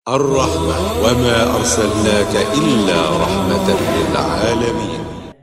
الرحمة وما أرسلناك إلا رحمة للعالمين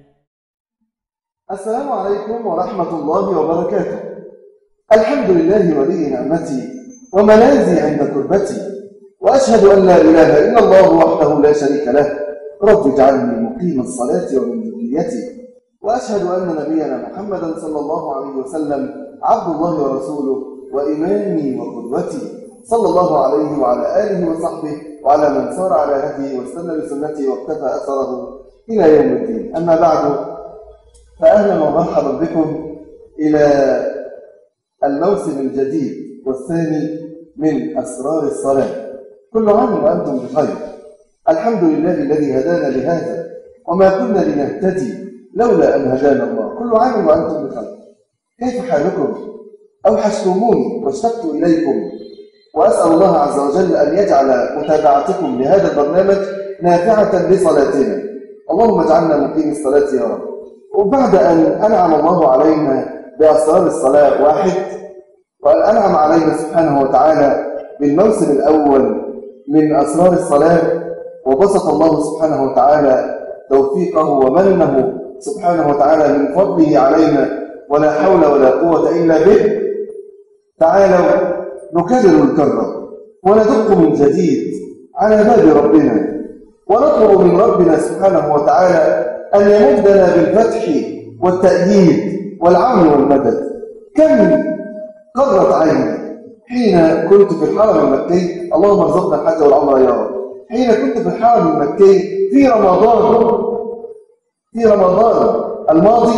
السلام عليكم ورحمة الله وبركاته الحمد لله ولي نعمتي وملاذي عند كربتي وأشهد أن لا إله إلا الله وحده لا شريك له رب اجعلني مقيم الصلاة ومن ذريتي وأشهد أن نبينا محمدا صلى الله عليه وسلم عبد الله ورسوله وإمامي وقدوتي صلى الله عليه وعلى آله وصحبه وعلى من سار على هديه واستنى بسنته واقتفى أثره إلى يوم الدين أما بعد فأهلا ومرحبا بكم إلى الموسم الجديد والثاني من أسرار الصلاة كل عام وأنتم بخير الحمد لله الذي هدانا لهذا وما كنا لنهتدي لولا أن هدانا الله كل عام وأنتم بخير كيف حالكم؟ أوحشتموني واشتقت إليكم وأسأل الله عز وجل أن يجعل متابعتكم لهذا البرنامج نافعة لصلاتنا اللهم اجعلنا مقيم الصلاة يا رب وبعد أن أنعم الله علينا بأسرار الصلاة واحد وأن أنعم علينا سبحانه وتعالى بالموسم الأول من أسرار الصلاة وبسط الله سبحانه وتعالى توفيقه ومنه سبحانه وتعالى من فضله علينا ولا حول ولا قوة إلا به تعالوا نكرر الكرة وندق من جديد على باب ربنا ونطلب من ربنا سبحانه وتعالى أن يمدنا بالفتح والتأييد والعون والمدد كم قرت عيني حين كنت في الحرم المكي اللهم ارزقنا الحج والعمره يا رب حين كنت في الحرم المكي في رمضان في رمضان الماضي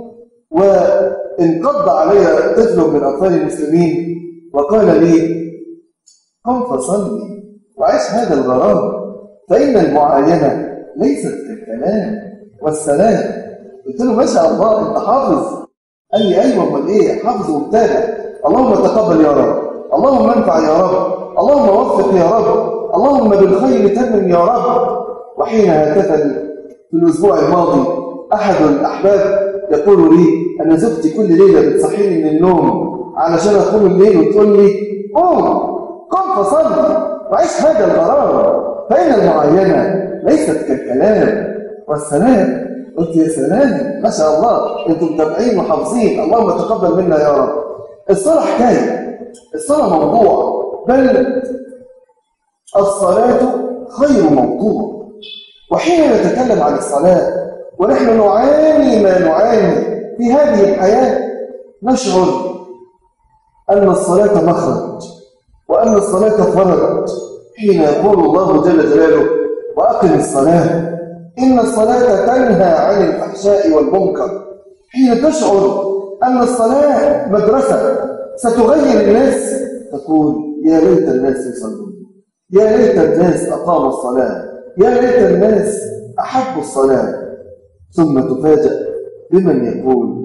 وانقض علي طفل من اطفال المسلمين وقال لي قم فصلي وعيش هذا الغرام فإن المعاينة ليست كالكلام والسلام قلت له ما شاء الله انت حافظ قال لي ايوه امال ايه حافظ ومتابع اللهم تقبل يا رب اللهم انفع يا رب اللهم وفق يا رب اللهم بالخير تمم يا رب وحين هاتفني في الاسبوع الماضي احد الاحباب يقول لي انا زوجتي كل ليله بتصحيني من النوم علشان اقوم الليل وتقول لي قوم قم فصلي وعيش هذا الغرام فإن المعاينة ليست كالكلام والسلام قلت يا سلام ما شاء الله انتم متابعين وحافظين اللهم تقبل منا يا رب الصلاة حكاية الصلاة موضوع بل الصلاة خير موضوع وحين نتكلم عن الصلاة ونحن نعاني ما نعاني في هذه الحياة نشعر أن الصلاة مخرج وأن الصلاة فرج حين يقول الله جل جلاله وأقم الصلاة إن الصلاة تنهى عن الفحشاء والمنكر حين تشعر أن الصلاة مدرسة ستغير الناس تقول يا ليت الناس يصلون يا ليت الناس أقاموا الصلاة يا ليت الناس أحبوا الصلاة ثم تفاجأ بمن يقول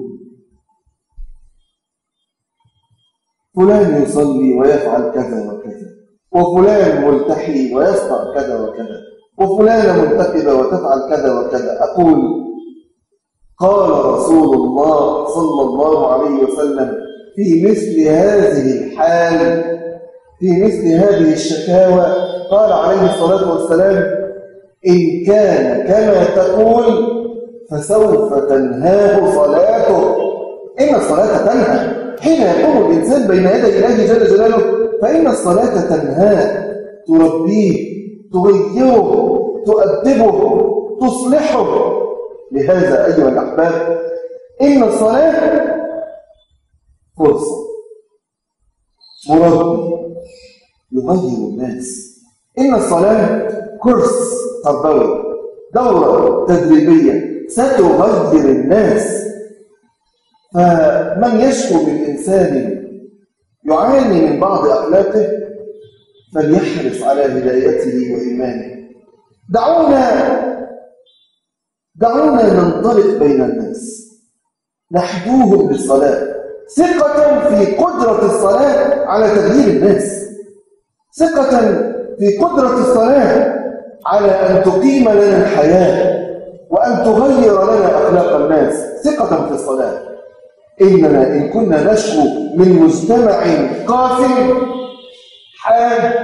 فلان يصلي ويفعل كذا وكذا وفلان ملتحي ويصنع كذا وكذا وفلان منتقبة وتفعل كذا وكذا أقول قال رسول الله صلى الله عليه وسلم في مثل هذه الحال في مثل هذه الشكاوى قال عليه الصلاة والسلام إن كان كما تقول فسوف تنهاه صلاته إن الصلاة تنهى حين يقوم الإنسان بين يدي الله جل جلاله فإن الصلاة تنهاه تربيه تغيره تؤدبه تصلحه لهذا أيها الأحباب إن الصلاة فرصة مربي يغير الناس إن الصلاة كرس تربوي دورة تدريبية ستغير الناس فمن يشكو من إنسان يعاني من بعض أخلاقه فليحرص على هدايته وإيمانه دعونا دعونا ننطلق بين الناس نحدوهم بالصلاة ثقة في قدرة الصلاة على تغيير الناس ثقة في قدرة الصلاة على أن تقيم لنا الحياة وأن تغير لنا أخلاق الناس ثقة في الصلاة إننا إن كنا نشكو من مجتمع قاسم حاد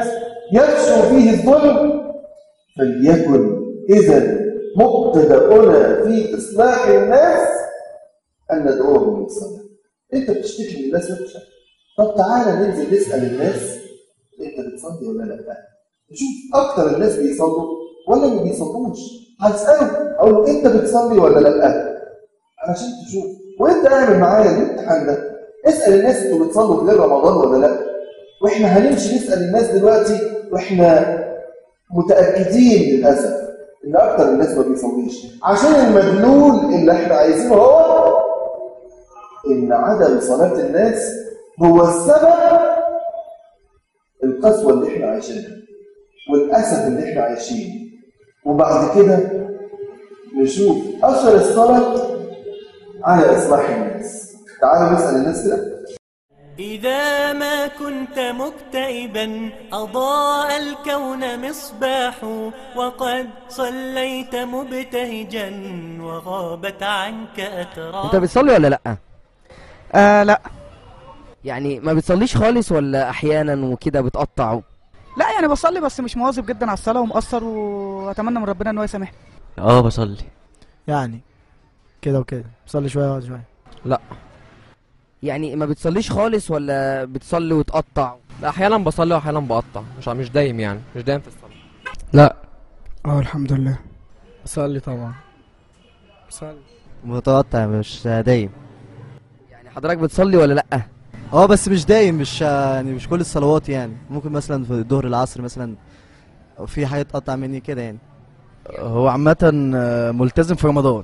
يفشو فيه الظلم فليكن إذا مبتدأنا في إصلاح الناس أن ندعوهم للصلاة أنت بتشتكي من الناس وحشة طب تعالى ننزل نسأل الناس أنت بتصلي ولا لا نشوف أكتر الناس بيصلوا ولا ما بيصلوش هسأله أقول له أنت بتصلي ولا لا علشان تشوف وأنت اعمل معايا الامتحان ده اسأل الناس أنتوا بتصلوا في ليل رمضان ولا لا وإحنا هنمشي نسأل الناس دلوقتي وإحنا متأكدين للأسف إن أكتر الناس ما بيصليش عشان المدلول اللي إحنا عايزينه هو إن عدم صلاة الناس هو السبب القسوة اللي إحنا عايشينها والأسف اللي إحنا عايشينه وبعد كده نشوف أثر الصلاة على إصلاح الناس تعالوا نسأل الناس كده إذا ما كنت مكتئبا أضاء الكون مصباح وقد صليت مبتهجا وغابت عنك أتراح انت بتصلي ولا لا آه لا يعني ما بتصليش خالص ولا احيانا وكده بتقطع لا يعني بصلي بس مش مواظب جدا على الصلاة ومقصر واتمنى من ربنا ان هو يسامحني اه بصلي يعني كده وكده بصلي شويه وقت شويه يعني ما بتصليش خالص ولا بتصلي وتقطع لا احيانا بصلي واحيانا بقطع مش مش دايم يعني مش دايم في الصلاه اه الحمد لله بصلي طبعا بصلي متقطع مش دايم يعني حضرتك بتصلي ولا لا اه بس مش دايم مش يعني مش كل الصلوات يعني ممكن مثلا في الظهر العصر مثلا في حاجه تقطع مني كده يعني هو عامة آه، ملتزم في رمضان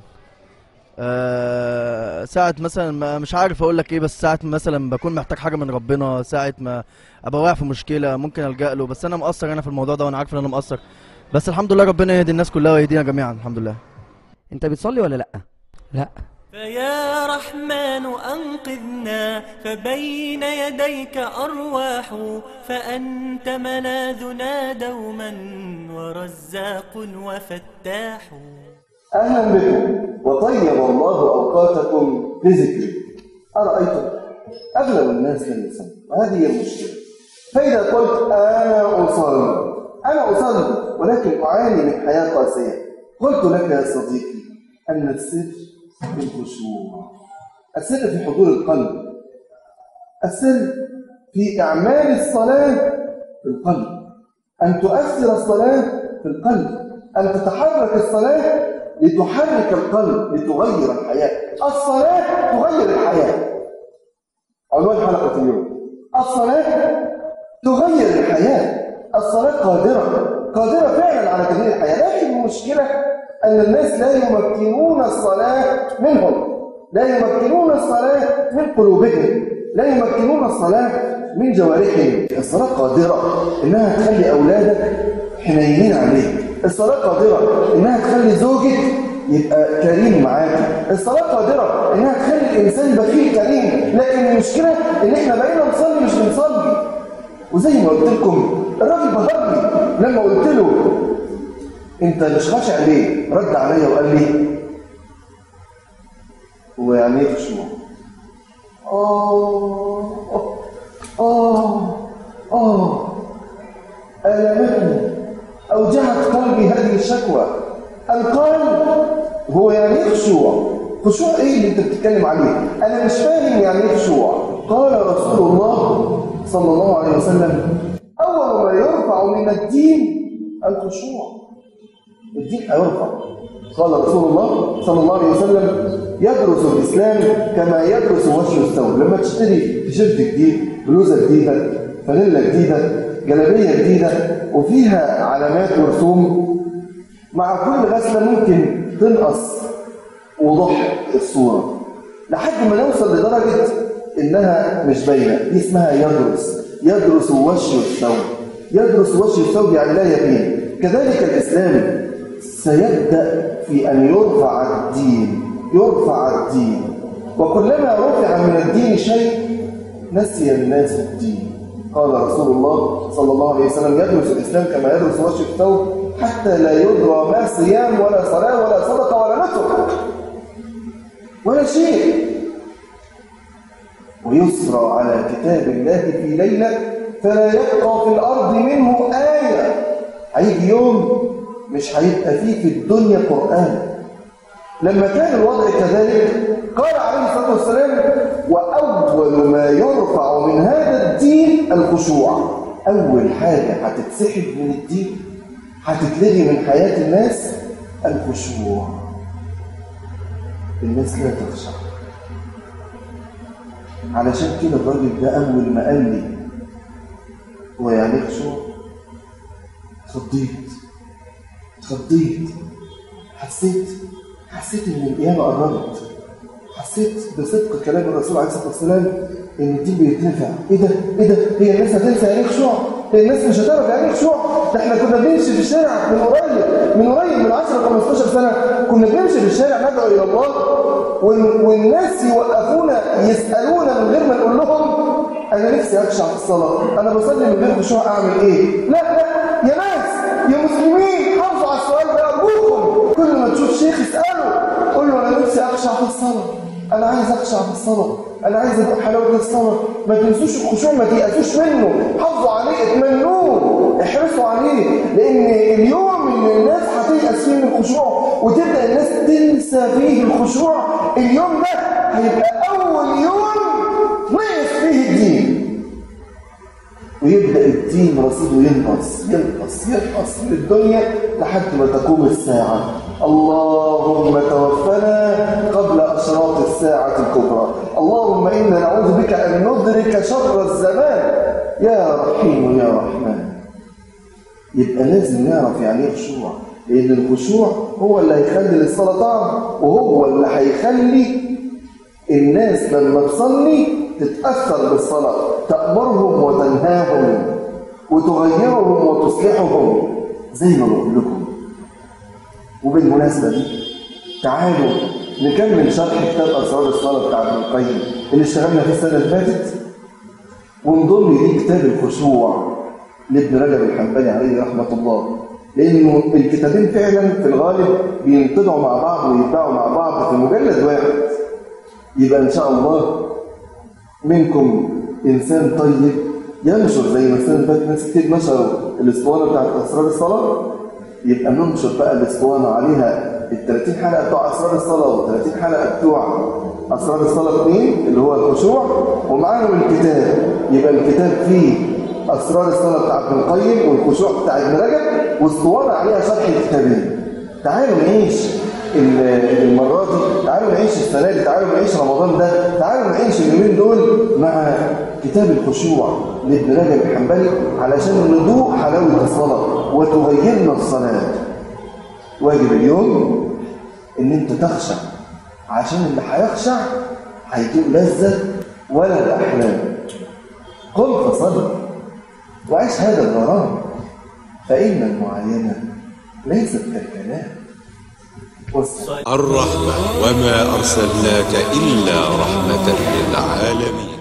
آه، ساعة مثلا ما مش عارف اقول لك ايه بس ساعة مثلا بكون محتاج حاجة من ربنا ساعة ما ابقى واقع في مشكلة ممكن الجأ له بس انا مقصر انا في الموضوع ده وانا عارف ان انا مقصر بس الحمد لله ربنا يهدي الناس كلها ويهدينا جميعا الحمد لله انت بتصلي ولا لا لا فيا رحمن أنقذنا فبين يديك أرواح فأنت ملاذنا دوما ورزاق وفتاح أهلا بكم وطيب الله أوقاتكم بذكري أرأيتم أغلب الناس لا يصلي وهذه هي المشكلة فإذا قلت أنا أصلي أنا أصلي ولكن أعاني من حياة قاسية قلت لك يا صديقي أن السر في الخشوع السر في حضور القلب السر في إعمال الصلاة في القلب أن تؤثر الصلاة في القلب أن تتحرك الصلاة لتحرك القلب لتغير الحياة الصلاة تغير الحياة عنوان حلقة اليوم الصلاة تغير الحياة الصلاة قادرة قادرة فعلا على تغيير الحياة لكن المشكلة أن الناس لا يمكنون الصلاة منهم لا يمكنون الصلاة من قلوبهم لا يمكنون الصلاة من جوارحهم الصلاة قادرة إنها تخلي أولادك حنينين عليك الصلاة قادرة إنها تخلي زوجك يبقى كريم معاك الصلاة قادرة إنها تخلي الإنسان بخيل كريم لكن المشكلة إن إحنا بقينا نصلي مش بنصلي وزي ما قلت لكم الراجل بهرني لما قلت له أنت مش خاشع ليه؟ رد عليا وقال لي هو يعني إيه خشوع؟ آه آه آه ألمتني أوجعت قلبي هذه الشكوى القلب هو يعني ايه خشوع خشوع ايه اللي انت بتتكلم عليه انا مش فاهم يعني ايه خشوع قال رسول الله صلى الله عليه وسلم اول ما يرفع من الدين الخشوع الدين هيرفع قال رسول الله صلى الله عليه وسلم يدرس الاسلام كما يدرس وجه الثوب لما تشتري تيشيرت جديد بلوزه جديده فانيلا جديده جلابيه جديده وفيها علامات ورسوم مع كل غسله ممكن تنقص وضوح الصوره لحد ما نوصل لدرجه انها مش باينه دي اسمها يدرس يدرس وجه الثوب يدرس وجه الثوب يعني لا يبين كذلك الاسلام سيبدا في ان يرفع الدين يرفع الدين وكلما رفع من الدين شيء نسي الناس الدين قال رسول الله صلى الله عليه وسلم يدرس الإسلام كما يدرس وجه الثوب حتى لا يدرى ما صيام ولا صلاة ولا صدقة ولا نسك ولا شيء ويسرى على كتاب الله في ليلة فلا يبقى في الأرض منه آية هيجي يوم مش هيبقى فيه في الدنيا قرآن لما كان الوضع كذلك قال عليه الصلاة والسلام وأول ما يرفع من هذا الدين الخشوع أول حاجة هتتسحب من الدين هتتلغي من حياة الناس الخشوع الناس لا تخشع علشان كده الراجل ده أول ما قال لي هو يعني إيه خشوع اتخضيت اتخضيت حسيت حسيت ان القيامه قربت حسيت بصدق كلام الرسول عليه الصلاه والسلام ان الدين بيترفع ايه ده ايه ده هي الناس هتنسى يعني إيه خشوع هي الناس مش هتعرف يعني إيه خشوع ده احنا كنا بنمشي في الشارع من قريب من قريب من 10 15 سنه كنا بنمشي في الشارع ندعو الى الله وال- والناس يوقفونا يسالونا من غير ما نقول لهم انا نفسي اخشع في الصلاه انا بصلي من غير خشوع اعمل ايه لا لا يا ناس يا مسلمين حافظوا على السؤال ده ارجوكم كل ما تشوف شيخ اساله قول له انا نفسي اخشع في الصلاه انا عايز اخشع في الصلاه انا عايز ادوق حلاوه الصلاه ما تنسوش الخشوع ما تيأسوش منه حافظوا عليه اتمنوه احرصوا عليه لان اليوم اللي الناس هتيأس فيه من الخشوع وتبدا الناس تنسى فيه الخشوع اليوم ده هيبقى اول يوم نقص فيه الدين ويبدأ الدين رصيده ينقص ينقص ينقص في الدنيا لحد ما تقوم الساعة اللهم توفنا قبل أشراط الساعة الكبرى اللهم إنا نعوذ بك أن ندرك شر الزمان يا رحيم يا رحمن يبقى لازم نعرف يعني ايه خشوع لأن الخشوع هو اللي هيخلي للصلاة طعم وهو اللي هيخلي الناس لما تصلي تتأثر بالصلاة تأمرهم وتنهاهم وتغيرهم وتصلحهم زي ما بقول لكم وبالمناسبة دي تعالوا نكمل شرح كتاب أسرار الصلاة بتاع ابن القيم اللي اشتغلنا فيه السنة اللي فاتت ونضم ليه كتاب الخشوع لابن رجب الحنبلي عليه رحمة الله لأن الكتابين فعلا في الغالب بينطبعوا مع بعض ويتباعوا مع بعض في مجلد واحد يبقى إن شاء الله منكم إنسان طيب ينشر زي ما السنة اللي فاتت ناس كتير نشروا الاسطوانة بتاعت أسرار الصلاة يبقى ننشر بقى الاسطوانة عليها ال 30 حلقة بتوع أسرار الصلاة وال 30 حلقة بتوع أسرار الصلاة 2 اللي هو الخشوع ومعاهم الكتاب يبقى الكتاب فيه أسرار الصلاة بتاع ابن القيم والخشوع بتاع ابن رجب واسطوانة عليها شرح الكتابين تعالوا نعيش المرة دي تعالوا نعيش السنة دي تعالوا نعيش رمضان ده تعالوا نعيش اليومين دول مع كتاب الخشوع لابن رجب الحنبلي علشان نذوق حلاوة الصلاة وتغيرنا الصلاة واجب اليوم ان انت تخشع عشان اللي هيخشع هيجيب لذة ولا الأحلام قم فصل وعيش هذا الغرام فإن المعاينة ليست كالكلام الرحمة وما أرسلناك إلا رحمة للعالمين